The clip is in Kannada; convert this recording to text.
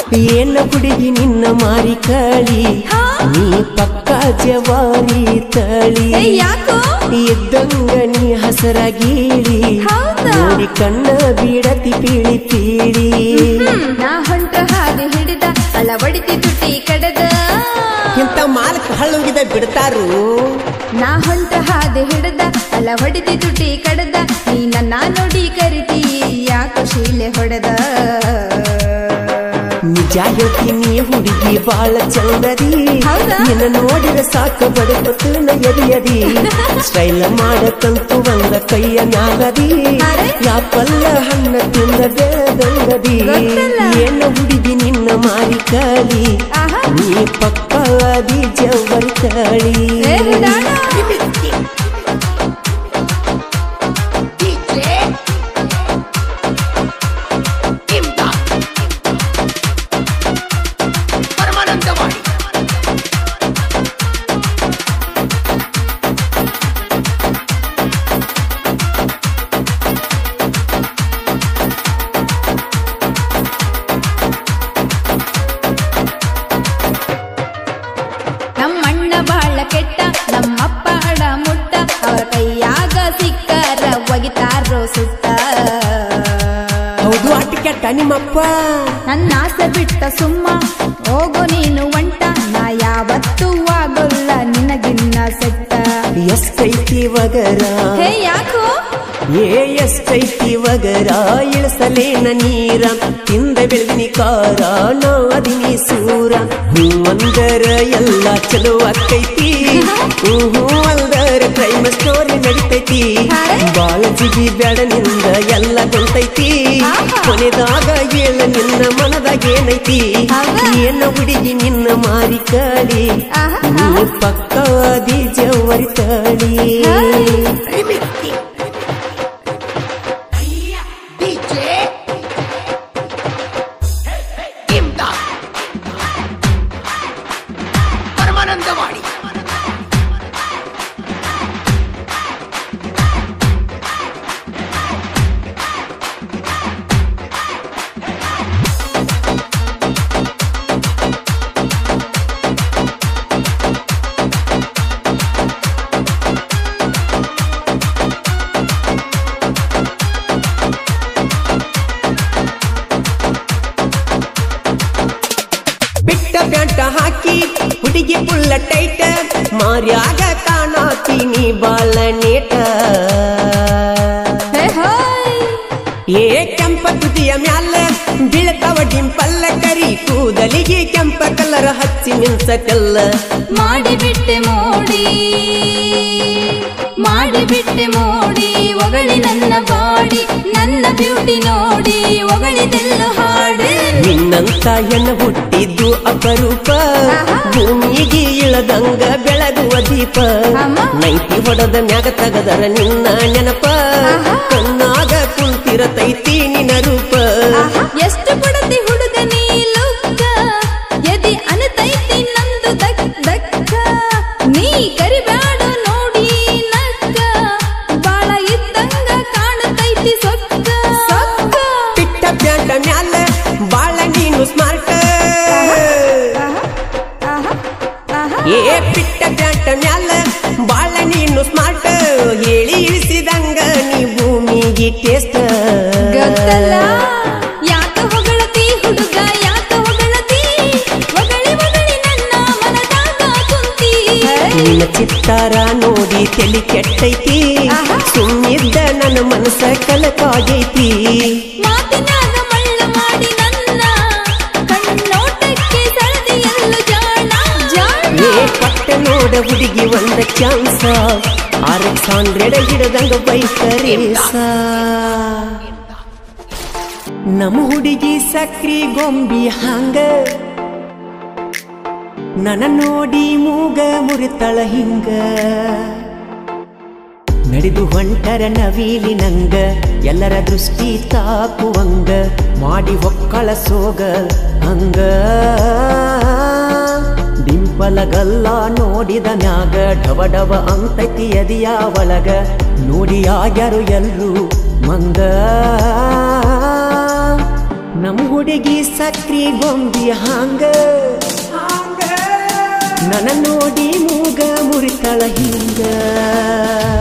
ಏನ ಹುಡುಗಿ ನಿನ್ನ ಮಾರಿ ಕಳಿ ಹಾ? ನೀ ಪಕ್ಕ ಜವಾರಿ ತಳಿ ಏ ಯಾಕೋ ಇದ್ದಂಗ ನೀ ಹಸರಾಗೀಳಿ ಹೌದಾ? ನೋಡಿ ಕಣ್ಣ ಬೀಡತಿ ಪೀಳಿ ಪೀಳಿ ಹ್ಮ್, ನಾ ಹೊಂಟ ಹಾಗೆ ಹಿಡಿದ ಅಳವಡಿತಿ ತುಟಿ ಕಡದ ಇಂಥ ಮಾಲಕ್ ಹಳ್ಳುಗಿದ ಬಿಡ್ತಾರು ನಾ ಹೊಂಟ ಹಾದೆ ಹಿಡಿದ ಅಳವಡಿತಿ ತುಟಿ ಕಡದ ನೀ ನನ್ನ ನೋಡಿ ಕರಿತಿ ಯಾಕೋ ಶೀಲೆ ಹೊಡೆದ ನಿಜ ಹೇಳ್ತೀನಿ ಹುಡುಗಿ ಬಾಳ ಚಂದದಿ ಹೌದಾ? ನಿನ್ನ ನೋಡಿದ ಸಾಕು ಬಡಪತ್ತು ಎದಿಯದಿ ಸ್ಟೈಲ್ ಮಾಡಕ್ಕಂತೂ ಒಂದ ಕೈಯ ಮ್ಯಾಗದಿ ಅರೆ? ಯಾಪಲ್ಲ ಹಣ್ಣ ತಿಂದ ಬೆಳದಂಗದಿ ಗೊತ್ತಲ್ಲ. ಏನು ಹುಡುಗಿ ನಿನ್ನ ಮಾರಿ ಕಲಿ ಆಹಾ. ನೀ ಪಕ್ಕ ಅದಿ ಜವರಿ ತಳಿ ಏ ಹುಡಾಣ. ಪರಮಾನಂದವಾಡಿ ನಮ್ಮಣ್ಣ ಬಾಳ ಕೆಟ್ಟ ನಮ್ಮಪ್ಪ ಅಡ ಮುಟ್ಟ ಅವರ ಕೈಯಾಗ ಸಿಕ್ಕರ ಒಗಿತಾರೋ ಸುತ್ತ ಹೌದು ಅಟ್ಟ ಕೆಟ್ಟ ನಿಮ್ಮಪ್ಪ ನನ್ನ ಆಸೆ ಬಿಟ್ಟ ಸುಮ್ಮ ಹೋಗು ನೀನು ಒಂಟ ನಾ ಯಾವತ್ತೂ ಆಗೋಲ್ಲ ನಿನಗಿನ್ನ ಸೆಟ್ಟ ಎಷ್ಟೈತಿ ವಗರ ಹೇ ಯಾಕೋ ಏ ಎಷ್ಟೈತಿ ವಗರ ಇಳಿಸಲೇನ ನೀರ ತಿಂದ ಬೆಳೆದಿನಿ ಕಾರ ನಾ ಅದಿನಿ ಸೂರ ಹೂ ಅಂದರ ಎಲ್ಲ ಚಲೋ ಆಕೈತಿ ಹೂ ಹೂ ಅಂದರ ಕ್ರೈಮ್ ಸ್ಟೋರಿ ನಡಿತೈತಿ ಬಾಳ ಜಿಗಿ ಬೆಳನಿಂದ ಎಲ್ಲ ಗೊಂತೈತಿ ಆಹಾ. ಕೊನೆದಾಗ ಏಳ ನಿನ್ನ ಮನದಾಗ ಏನೈತಿ ಹೌದಾ? ಏನ ಹುಡುಗಿ ನಿನ್ನ ಮಾರಿ ಕಳಿ ಆಹಾ. ನೀ ಪಕ್ಕ ಅದಿ ಜವರಿ ತಳಿ ಡಿಜೆ ಇಮ್ದಾದ್ ಪರಮಾನಂದವಾಡಿ ಬಿಟ್ಟ ಪ್ಯಾಂಟ ಹಾಕಿ ಹುಡುಗಿ ಪುಲ್ಲ ಟೈಟ ಮಾರ್ಯಾಗ ಕಾಣಾತೀನಿ ಬಾಳ ನೇಟ ಹೇ ಹೋಯ್ ಏ ಕೆಂಪ ತುದಿಯ ಮ್ಯಾಲ ಬೀಳ್ತಾವ ಡಿಂಪಲ್ಲ ಕರಿ ಕೂದಲಿಗೆ ಕೆಂಪ ಕಲರ್ ಹಚ್ಚಿ ನಿಲ್ಸಕಲ್ಲ ಮಾಡಿಬಿಟ್ಟೆ ಮೋಡಿ ಮಾಡಿಬಿಟ್ಟೆ ಮೋಡಿ ಒಗಳಿ ನನ್ನ ಬಾಡಿ ನನ್ನ ಬ್ಯೂಟಿ ನೋಡಿ ಒಗಳಿದೆಲ್ಲ ಹಾಡು ನಿನ್ನಂತ ಹೆಣ್ಣು ಹುಟ್ಟಿದ್ದು ಅಪರೂಪ ಆಹಾ. ಭೂಮಿಗೆ ಇಳದಂಗ ಬೆಳಗುವ ದೀಪ ಅಮ್ಮ. ನೈತಿ ಹೊಡೆದ ಮ್ಯಾಗ ತಗದರ ನಿನ್ನ ನೆನಪ ಆಹಾ. ಕಣ್ಣಾಗ ಕುಂತಿರತೈತಿ ನಿನ್ನ ರೂಪ ಎಷ್ಟು ಕೊಡತಿ ಹುಡುಗ ನೀ ಲುಕ್ಕ ಎದಿ ಅನತೈತಿ ನಂದು ದಕ್ ದಕ್ಕ ನೀ ಕರಿಬ್ಯಾಡ ನೋಡಿ ನಕ್ಕ ಬಾಳ ಇದ್ದಂಗ ಕಾಣತೈತಿ ಸೊಕ್ಕ ಸೊಕ್ಕ ಪಿಟ್ಟ ಪ್ಯಾಂಟ ಮ್ಯಾಲ ಬಾಳ ನೀನು ಸ್ಮಾರ್ಟ್ ಆಹಾ, ಆಹಾ, ಆಹಾ. ಏ ಪಿಟ್ಟ ಪ್ಯಾಂಟ ಮ್ಯಾಲ ಬಾಳ ನೀನು ಸ್ಮಾರ್ಟ್ ಹೇಳಿ ಇಳಿಸಿದಂಗ ನೀ ಭೂಮಿಗೆ ಟೇಸ್ಟ್ ಗೊತ್ತಲ್ಲ ಯಾಕ ಹೊಗಳತಿ ಹುಡುಗ ಯಾಕ ಹೊಗಳತಿ ಹೊಗಳಿ ಹೊಗಳಿ ನನ್ನ ಮನದಾಗ ಕುಂತಿ ನಿನ್ನ ಚಿತ್ತಾರ ನೋಡಿ ತಲಿ ಕೆಟ್ಟೈತಿ ಆಹಾ. ಸುಮ್ಮಿದ್ದ ನನ್ನ ಮನಸ್ಸ ಕಲಕಾಗೈತಿ ಮಾತಿನಾಗ ಮಳ್ಳ ಮಾಡಿ ನನ್ನ ಕಣ್ಣೋಟಕ್ಕೆ ಸೆಳೆದಿ ಎಲ್ಲ ಜಾಣ ಜಾಣ ಏ ಪಟ್ಟ ನೋಡ ಹುಡುಗಿ ಒಂದ ಚಾನ್ಸ ಆರಕ್ಸ್ ಹಂಡ್ರೆಡ್ ಹಿಡದಂಗ ಬೈಕರೇಸ ನಮ್ಮ ಹುಡುಗಿ ಸಕ್ರಿ ಗೊಂಬಿ ಹಂಗ ನನ್ನ ನೋಡಿ ಮೂಗ ಮುರಿತಳ ಹಿಂಗ ನಡೆದು ಹೊಂಟರ ನವೀಲಿ ನಂಗ ಎಲ್ಲರ ದೃಷ್ಟಿ ತಾಕುವಂಗ ಮಾಡಿ ಹೊಕ್ಕಳ ಸೋಗ ಹಂಗ ಡಿಂಪಲಗಲ್ಲ ನೋಡಿದ ಮ್ಯಾಗ ಡವ ಡವ ಅಂತೈತಿ ಎದಿಯ ಒಳಗ ನೋಡಿ ಆಗ್ಯಾರು ಎಲ್ರು ಮಂಗ ನಮ್ ಹುಡುಗಿ ಸಕ್ರಿ ಗೊಂಬಿ ಹಾಂಗ ನನ್ನ ನೋಡಿ ಮೂಗ ಮುರಿತಳ ಹಿಂಗ